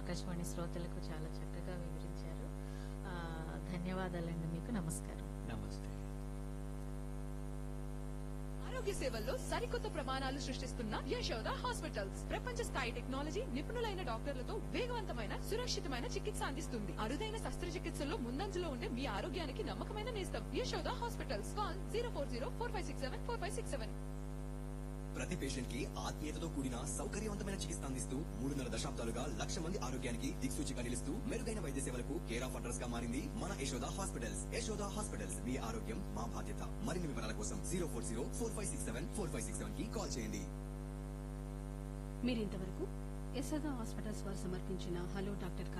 ఆకాశవాణి శ్రోతలకు చాలా చక్కగా వివరించారు ఆ, ధన్యవాదాలండి మీకు నమస్కారం నమస్తే ఆరోగ్య సేవల్లో సరికొత్త ప్రమాణాలు సృష్టిస్తున్న యశోద హాస్పిటల్స్ ప్రపంచ స్థాయి టెక్నాలజీ నిపుణులైన డాక్టర్లతో వేగవంతమైన సురక్షితమైన చికిత్స అందిస్తుంది అరుదైన శస్త్రచికిత్సల్లో ముందంజలో ఉండే మీ ఆరోగ్యానికి నమ్మకమైన నేస్తం Yashoda hospitals call zero four zero four five six seven four five six seven ప్రతి పేషెంట్ కి ఆత్మీయతతో కూడిన సౌకర్యవంతమైన చికిత్స అందిస్తూ మూడున్నర దశాబ్దాలుగా లక్ష మంది ఆరోగ్యానికి దిక్సూచిగా నిలుస్తూ మెరుగైన వైద్య సేవలకు కేర్ ఆఫ్ అడ్రస్ గా మారింది మన యశోద హాస్పిటల్స్ యశోద హాస్పిటల్స్ మీ ఆరోగ్యం మా బాధ్యత మరిన్ని వివరాల కోసం zero four zero four five six seven four five six seven కి కాల్ చేయండి మీరింతవరకు యశోద హాస్పిటల్స్ వారు సమర్పించిన హలో డాక్టర్